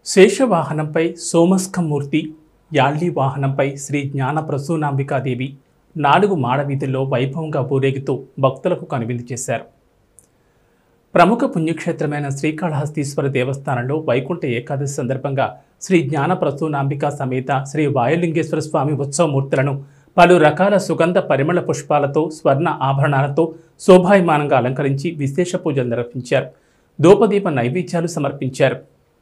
శేషవాహనంపై సోమస్కమూర్తి యాళ్లీ వాహనంపై శ్రీ జ్ఞాన ప్రసూనాంబికాదేవి నాలుగు మాడవీధుల్లో వైభవంగా ఊరేగుతూ భక్తులకు కనువిందు చేశారు ప్రముఖ పుణ్యక్షేత్రమైన శ్రీకాళహస్తీశ్వర దేవస్థానంలో వైకుంఠ ఏకాదశి సందర్భంగా శ్రీ జ్ఞాన ప్రసూనాంబిక సమేత శ్రీ వాయులింగేశ్వర స్వామి ఉత్సవమూర్తులను పలు రకాల సుగంధ పరిమళ పుష్పాలతో స్వర్ణ ఆభరణాలతో శోభాయమానంగా అలంకరించి విశేష పూజలు నిర్వహించారు ధూపదీప నైవేద్యాలు సమర్పించారు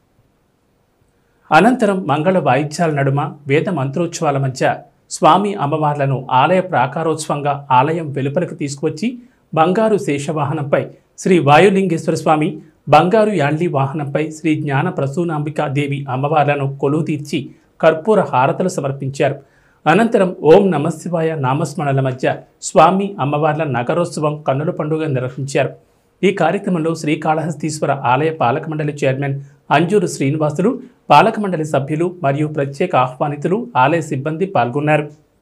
అనంతరం మంగళ వాయిద్యాల నడుమ వేద మంత్రోత్సవాల మధ్య స్వామి అమ్మవార్లను ఆలయ ప్రాకారోత్సవంగా ఆలయం వెలుపలకు తీసుకువచ్చి బంగారు శేషవాహనంపై శ్రీ వాయులింగేశ్వర స్వామి బంగారు యాళ్లీ వాహనంపై శ్రీ జ్ఞాన ప్రసూనాంబికా దేవి అమ్మవార్లను కొలువు తీర్చి కర్పూర హారతలు సమర్పించారు అనంతరం ఓం నమశివాయ నామస్మరణల మధ్య స్వామి అమ్మవార్ల నగరోత్సవం కన్నుల పండుగ నిర్వహించారు ఈ కార్యక్రమంలో శ్రీకాళహస్తీశ్వర ఆలయ పాలక మండలి చైర్మన్ అంజూరు శ్రీనివాసులు పాలక మండలి సభ్యులు మరియు ప్రత్యేక ఆహ్వానితులు ఆలయ సిబ్బంది పాల్గొన్నారు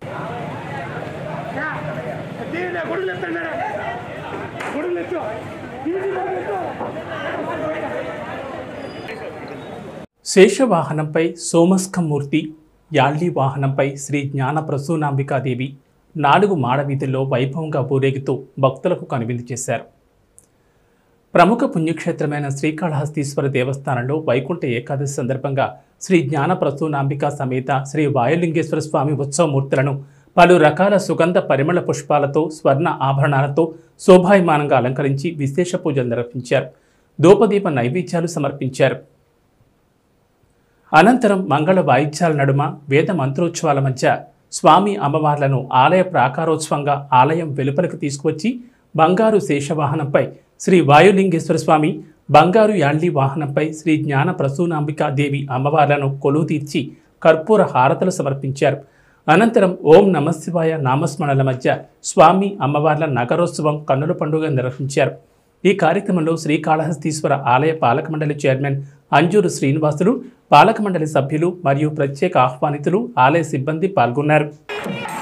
తీయండి గుడులు ఎత్తండి గుడులు ఎత్తు తీయండి గుడులు ఎత్తు శేషవాహనంపై సోమస్కమూర్తి యాళ్లీ వాహనంపై శ్రీ జ్ఞాన ప్రసూనాంబికాదేవి నాలుగు మాడవీధుల్లో వైభవంగా ఊరేగుతూ భక్తులకు కనువిందు చేశారు ప్రముఖ పుణ్యక్షేత్రమైన శ్రీకాళహస్తీశ్వర దేవస్థానంలో వైకుంఠ ఏకాదశి సందర్భంగా శ్రీ జ్ఞాన ప్రసూనాంబిక సమేత శ్రీ వాయులింగేశ్వర స్వామి ఉత్సవమూర్తులను పలు రకాల సుగంధ పరిమళ పుష్పాలతో స్వర్ణ ఆభరణాలతో శోభాయమానంగా అలంకరించి విశేష పూజలు నిర్వహించారు ధూపదీప నైవేద్యాలు సమర్పించారు అనంతరం మంగళ వాయిద్యాల నడుమ వేద మంత్రోత్సవాల మధ్య స్వామి అమ్మవార్లను ఆలయ ప్రాకారోత్సవంగా ఆలయం వెలుపలకు తీసుకువచ్చి బంగారు శేషవాహనంపై శ్రీ వాయులింగేశ్వర స్వామి బంగారు యాళ్లీ వాహనంపై శ్రీ జ్ఞాన ప్రసూనాంబికా దేవి అమ్మవార్లను కొలువు తీర్చి కర్పూర హారతలు సమర్పించారు అనంతరం ఓం నమశివాయ నామస్మరణల మధ్య స్వామి అమ్మవార్ల నగరోత్సవం కన్నుల పండుగ నిర్వహించారు ఈ కార్యక్రమంలో శ్రీకాళహస్తీశ్వర ఆలయ పాలక మండలి చైర్మన్ అంజూరు శ్రీనివాసులు పాలక మండలి సభ్యులు మరియు ప్రత్యేక ఆహ్వానితులు ఆలయ సిబ్బంది పాల్గొన్నారు